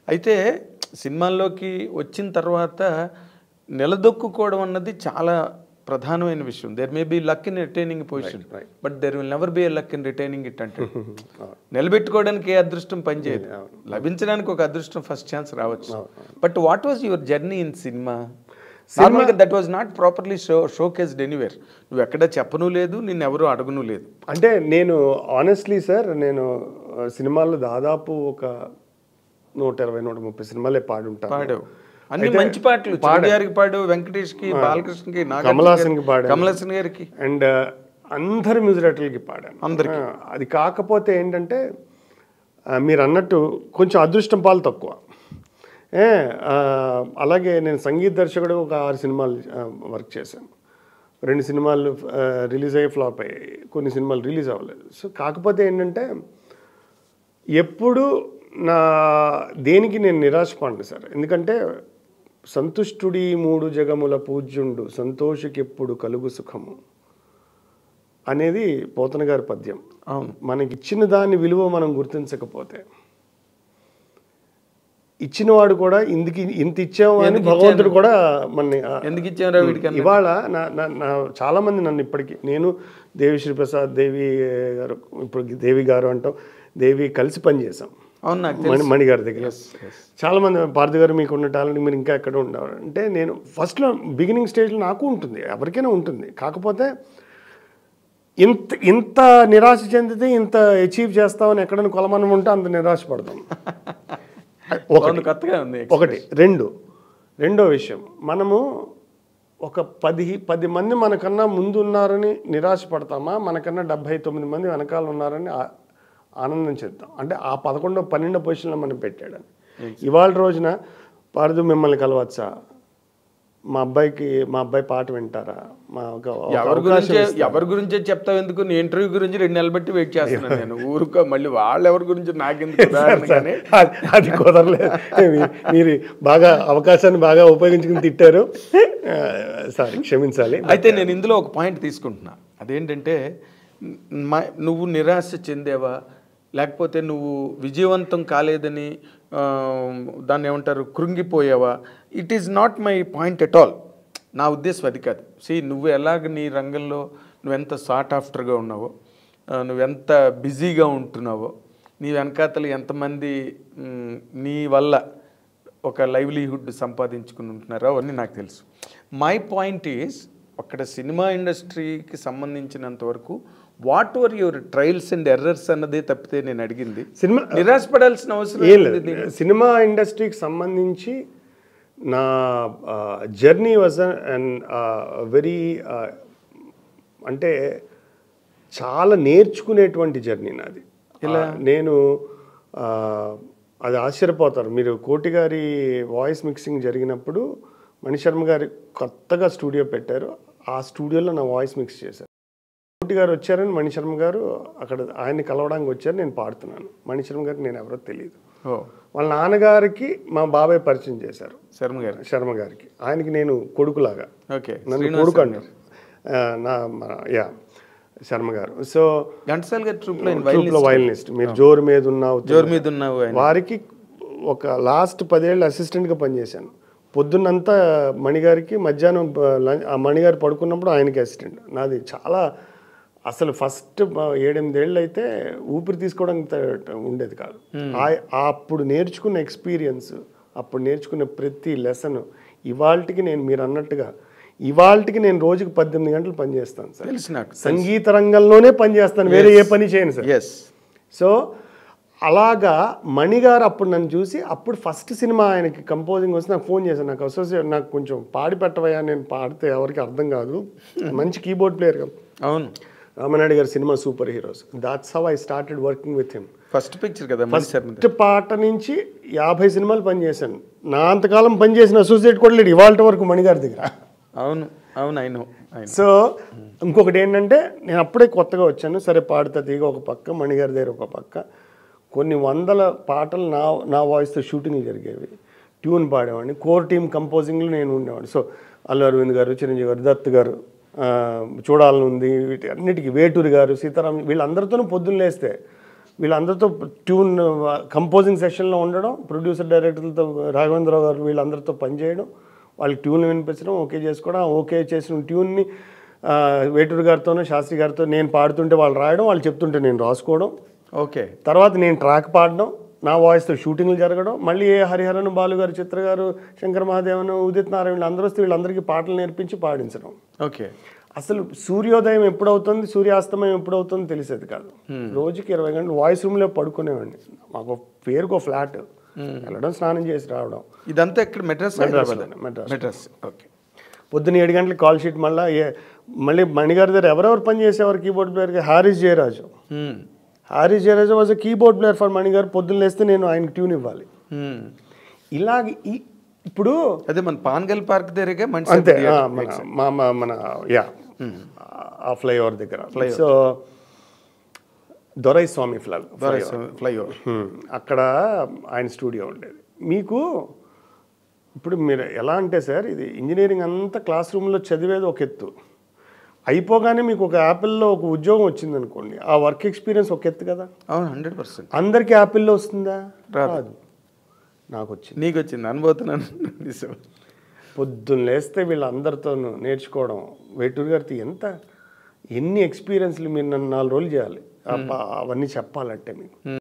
అయితే సినిమాల్లోకి వచ్చిన తర్వాత నిలదొక్కుకోవడం అన్నది చాలా ప్రధానమైన విషయం there may be luck in retaining position but there will never be a luck in retaining it అంటే నిలబెట్టుకోవడానికి ఏ అదృష్టం పనిచేయదు లభించడానికి ఒక అదృష్టం ఫస్ట్ ఛాన్స్ రావచ్చు but what was your journey in cinema నార్మల్గా that was not properly show showcased anywhere నువ్వు ఎక్కడ చెప్పను లేదు నిన్ను ఎవరు అడగను లేదు అంటే నేను ఆనెస్ట్లీ సార్ నేను ఆ, సినిమాల్లో దాదాపు ఒక నూట ఇరవై నూట ముప్పై సినిమాలే పాడి ఉంటాను పాడావు అన్ని మంచి పాటలు గారికి పాడు వెంకటేష్ కి బాలకృష్ణకి కమల్ హాసన్కి పాడాను. కమల్ హాసన్ గారికి అండ్ అందరి మ్యూజిక్ డైరెక్టర్లకి పాడాను అందరికీ. ఆ, అది కాకపోతే ఏంటంటే ఆ, మీరు అన్నట్టు కొంచెం అదృష్టం పాలు తక్కువ ఏ ఆ, అలాగే నేను సంగీత దర్శకుడు ఒక ఆరు సినిమాలు వర్క్ చేశాను రెండు సినిమాలు రిలీజ్ అయ్యి ఫ్లాప్ అయ్యాయి కొన్ని సినిమాలు రిలీజ్ అవ్వలేదు సో కాకపోతే ఏంటంటే ఎప్పుడు నా దేనికి నేను నిరాశపడను సార్ ఎందుకంటే సంతుష్టుడి మూడు జగముల పూజ్యుండు సంతోషకెప్పుడు కలుగు సుఖము అనేది పోతన గారి పద్యం అవును మనకి ఇచ్చిన దాని విలువ మనం గుర్తించకపోతే ఇచ్చినవాడు కూడా ఇందుకు ఇంత ఇచ్చాము అని భగవంతుడు కూడా మన ఎందుకు ఇచ్చారా వీడికి అన్న? ఇవాళ నా నా నా చాలా మంది నన్ను ఇప్పటికీ నేను దేవిశ్రీ ప్రసాద్ దేవి గారు ఇప్పుడు దేవి గారు అంటాం దేవి కలిసి పనిచేసాం అవును నాకు మణి తెలుసు మణి గారి దగ్గర చాలా మంది పార్థి గారు మీకు ఉన్న టాలెంట్ మీరు ఇంకా ఎక్కడ ఉండేవారు అంటే నేను ఫస్ట్లో బిగినింగ్ స్టేజ్లో నాకు ఉంటుంది ఎవరికైనా ఉంటుంది కాకపోతే ఇంత ఇంత నిరాశ చెందితే ఇంత అచీవ్ చేస్తామని ఎక్కడైనా కొలమానం ఉంటే అంత నిరాశ పడతాం ఒకటి అవును, కొత్తగా ఉంది ఒకటి రెండు రెండో విషయం మనము ఒక పది పది మంది మనకన్నా ముందు ఉన్నారని నిరాశ పడతామా మనకన్నా డెబ్భై తొమ్మిది మంది వెనకాల ఉన్నారని ఆ- ఆనందం చెందుతాం అంటే ఆ పదకొండో పన్నెండో పొజిషన్లో మనం పెట్టాడని ఇవాళ రోజున పారదు మిమ్మల్ని కలవచ్చా మా అబ్బాయికి మా అబ్బాయి పాట వింటారా మా ఒక ఒక ఎవరి అవకాశం గురించి ఎవరి గురించే చెప్తావు ఎందుకు నీ ఇంటర్వ్యూ గురించి రెండు నెలలు బట్టి వెయిట్ చేస్తున్నాను నేను ఊరుకో మళ్ళీ వాళ్ళు ఎవరి గురించి నాకెందుకు ఉదాహరణగానే అది- అది కుదరలేదు మీ- మీరు బాగా అవకాశాన్ని బాగా ఉపయోగించుకుని తిట్టారు సారీ క్షమించాలి అయితే నేను ఇందులో ఒక పాయింట్ తీసుకుంటున్నా అదేంటంటే మ- నువ్వు నిరాశ చెందేవా లేకపోతే నువ్వు విజయవంతం కాలేదని ఆ, దాన్ని ఏమంటారు కృంగిపోయావా it is not my point at all నా ఉద్దేశం అది కాదు సి నువ్వు ఎలాగ నీ రంగంలో నువ్వెంత సార్ట్ ఆఫ్టర్గా ఉన్నావో ఆ, నువ్వెంత బిజీగా ఉంటున్నావో నీ వెనకాతలు ఎంతమంది మ్, నీ వల్ల ఒక లైవ్లీహుడ్ సంపాదించుకుని ఉంటున్నారో అవన్నీ నాకు తెలుసు మై పాయింట్ ఈస్ అక్కడ సినిమా ఇండస్ట్రీకి సంబంధించినంత వరకు what were your trials and errors అన్నదే తప్పితే నేను అడిగింది సినిమా నిరాశపడాల్సిన అవసరం ఏం ఏముంది లేదు సినిమా ఇండస్ట్రీకి సంబంధించి నా జర్నీ వాజ్ అండ్ వెరీ అంటే చాలా నేర్చుకునేటువంటి జర్నీ నాది ఆ, నేను ఆ, అది ఆశ్చర్యపోతారు మీరు కోటి గారి వాయిస్ మిక్సింగ్ జరిగినప్పుడు మణిశర్మ గారి కొత్తగా స్టూడియో పెట్టారు ఆ స్టూడియోలో నా వాయిస్ మిక్స్ చేశారు కోటి గారు వచ్చారని మణిశర్మ గారు అక్కడ ఆయన్ని కలవడానికి వచ్చారు నేను పాడుతున్నాను మణిశర్మ గారికి నేను ఎవరో తెలియదు ఓ వాళ్ళ నాన్నగారికి మా బాబాయ్ పరిచయం చేశారు శర్మ గారు శర్మ గారికి ఆయనకి నేను కొడుకులాగా ఓకే నన్ను కొడుకు అంటారు ఆ, నా మన- యా శర్మ గారు సో ఘంటసాల గారి ట్రూప్లో ట్రూప్లో వైలనిస్ట్ మీరు జోరు మీద ఉన్నావు జోరు మీద ఉన్నావు ఆయన వారికి ఒక లాస్ట్ పదేళ్ళు అసిస్టెంట్గా పనిచేశాను పొద్దున్నంతా మణిగారికి మధ్యాహ్నం ప- లం- ఆ మణిగారు పడుకున్నప్పుడు ఆయనకి అసిస్టెంట్ నాది చాలా అసలు ఫస్ట్ ఏడెనిమిదేళ్ళు అయితే ఊపిరి తీసుకోవడం ఉండేది కాదు ఆ- ఆ అప్పుడు నేర్చుకున్న ఎక్స్పీరియన్స్ అప్పుడు నేర్చుకున్న ప్రతి లెసన్ ఇవాళకి నేను మీరు అన్నట్టుగా ఇవాళకి నేను రోజుకి పద్దెనిమిది గంటలు పనిచేస్తాను సార్ తెలుసు నాకు సంగీత రంగంలోనే పనిచేస్తాను వేరే ఏ పని చేయను సార్ ఎస్ సో అలాగా మణిగారు అప్పుడు నన్ను చూసి అప్పుడు ఫస్ట్ సినిమా ఆయనకి కంపోజింగ్ వస్తే నాకు ఫోన్ చేశాను నాకు అసోసియేట్ నాకు కొంచెం పాడి పెట్టవయ్యా నేను పాడితే ఎవరికి అర్థం కాదు మంచి కీబోర్డ్ ప్లేయర్ అవును రామనాయుడు గారి cinema super heroes that's how I started working with him first picture కదా మణి శర్మ ఫస్ట్ పాట నుంచి యాభై సినిమాలు పనిచేశాను నా అంతకాలం పనిచేసిన అసోసియేట్ కూడా లేడు ఇవాళ వరకు మణిగారి దగ్గర అవును అవును అయిన ఆయన సో ఇంకొకటి ఏంటంటే నేను అప్పుడే కొత్తగా వచ్చాను సరే పాడుతా తీగ ఒక పక్క మణిగారి దగ్గర ఒక పక్క కొన్ని వందల పాటలు నా నా వాయిస్తో షూటింగ్లు జరిగేవి ట్యూన్ పాడేవాడిని కోర్ టీమ్ కంపోజింగ్లో నేను ఉండేవాడిని సో అల్లు అరవింద్ గారు చిరంజీవి గారు దత్ గారు ఆ, చూడాలని ఉంది వీటి అన్నిటికీ వేటూరి గారు సీతారాం వీళ్ళందరితోనూ పొద్దున్న లేస్తే వీళ్ళందరితో ట్యూన్ కంపోజింగ్ సెషన్లో ఉండడం ప్రొడ్యూసర్ డైరెక్టర్లతో రాఘవేంద్రరావు గారు వీళ్ళందరితో పనిచేయడం వాళ్ళకి ట్యూన్లు వినిపించడం ఓకే చేసుకోవడం ఆ ఓకే చేసిన ట్యూన్ని ఆ, వేటూరు గారితోనో శాస్త్రి గారితో నేను పాడుతుంటే వాళ్ళు రాయడం వాళ్ళు చెప్తుంటే నేను రాసుకోవడం ఓకే తర్వాత నేను ట్రాక్ పాడడం నా వాయిస్తో షూటింగ్లు జరగడం మళ్ళీ ఏ హరిహరన్ బాలు గారు చిత్ర గారు శంకర్ మహాదేవన్ ఉదిత్ నారాయణ వీళ్ళందరూ వస్తే వీళ్ళందరికీ పాటలు నేర్పించి పాడించడం ఓకే అసలు సూర్యోదయం ఎప్పుడవుతుంది సూర్యాస్తమయం ఎప్పుడవుతుందో తెలిసేది కాదు రోజుకి ఇరవై గంటలు వాయిస్ రూమ్లో పడుకునేవాడిని మాకు పేరుకో ఫ్లాట్ వెళ్ళడం స్నానం చేసి రావడం ఇదంతా ఇక్కడ మెడ్రాస్ హైదరాబాద్ మెడ్రాస్. మెడ్రాస్ ఓకే పొద్దున్న ఏడు గంటలకు కాల్ షీట్ మళ్ళీ ఏ మళ్ళీ మణిగారి దగ్గర ఎవరెవరు పని చేసేవారు కీబోర్డ్ ప్లేయర్కి హారిస్ జయరాజు మ్మ్. Harris Jayaraju was keyboard player for మణిగారు పొద్దున్న లేస్తే నేను ఆయనకి ట్యూన్ ఇవ్వాలి మ్మ్. ఇలాగ ఈ ఇప్పుడు అదే మన పాన్గల్ పార్క్ దగ్గరగా మంచి అంతే ఆ, మన మా- మా- మన యా ఆ ఫ్లైఓవర్ దగ్గర so Dorai Swamy fly flyover hmm. అక్కడ ఆయన స్టూడియో ఉండేది మీకు ఇప్పుడు మీరు ఎలా అంటే సార్ ఇది ఇంజనీరింగ్ అంతా క్లాస్ రూమ్లో చదివేది ఒక ఎత్తు అయిపోగానే మీకు ఒక యాపిల్లో ఒక ఉద్యోగం వచ్చింది అనుకోండి ఆ వర్క్ ఎక్స్పీరియన్స్ ఒక ఎత్తు కదా అవును హండ్రెడ్ పర్సెంట్ అందరికీ యాపిల్లో వస్తుందా రాదు. రాదు నాకు వచ్చింది నీకు వచ్చింది అనుభూతున్నాను నిజం. పొద్దున్న లేస్తే వీళ్ళందరితోనూ నేర్చుకోవడం వేటూరు గారితో ఎంత ఎన్ని ఎక్స్పీరియన్స్లు మీరు నన్ను నాలుగు రోజులు చేయాలి ఆ ప- అవన్నీ చెప్పాలంటే మీకు